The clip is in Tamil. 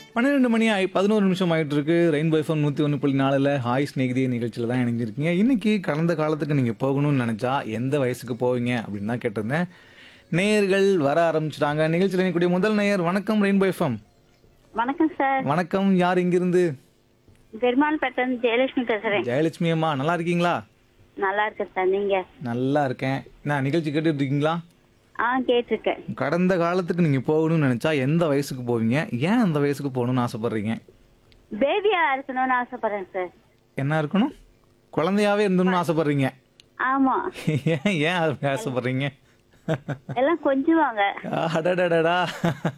பன்னிரெண்டு மணி ஆகி பதினோரு நிமிஷம் ஆகிட்டு இருக்கு ரெயின்போ எஃப்எம் நூற்றி ஒன்று புள்ளி நாலில் ஹாய் ஸ்நேகிதி நிகழ்ச்சியில் தான் இணைஞ்சிருக்கீங்க இன்னைக்கு கடந்த காலத்துக்கு நீங்கள் போகணும்னு நினச்சா எந்த வயசுக்கு போவீங்க அப்படின்னு தான் கேட்டிருந்தேன் நேயர்கள் வர ஆரம்பிச்சிட்டாங்க நிகழ்ச்சியில் இணையக்கூடிய முதல் நேயர் வணக்கம் ரெயின்போ எஃப்எம் வணக்கம் சார் வணக்கம் யார் இங்கிருந்து பெருமாள் பேட்டன் ஜெயலட்சுமி பேசுறேன் ஜெயலட்சுமி அம்மா நல்லா இருக்கீங்களா நல்லா இருக்கேன் சார் நீங்க நல்லா இருக்கேன் நான் நிகழ்ச்சி கேட்டுட்டு இருக்கீங்களா ஆ கேட்டிருக்கேன் கடந்த காலத்துக்கு நீங்கள் போகணும்னு நினச்சா எந்த வயசுக்கு போவீங்க ஏன் அந்த வயசுக்கு போகணும்னு ஆசைப்படுறீங்க பேபியா இருக்கணும்னு ஆசைப்படுறேன் சார் என்ன இருக்கணும் குழந்தையாவே இருந்தணும்னு ஆசைப்படுறீங்க ஆமா ஏன் ஏன் அது ஆசைப்படுறீங்க எல்லாம் கொஞ்சுவாங்க அடடடடா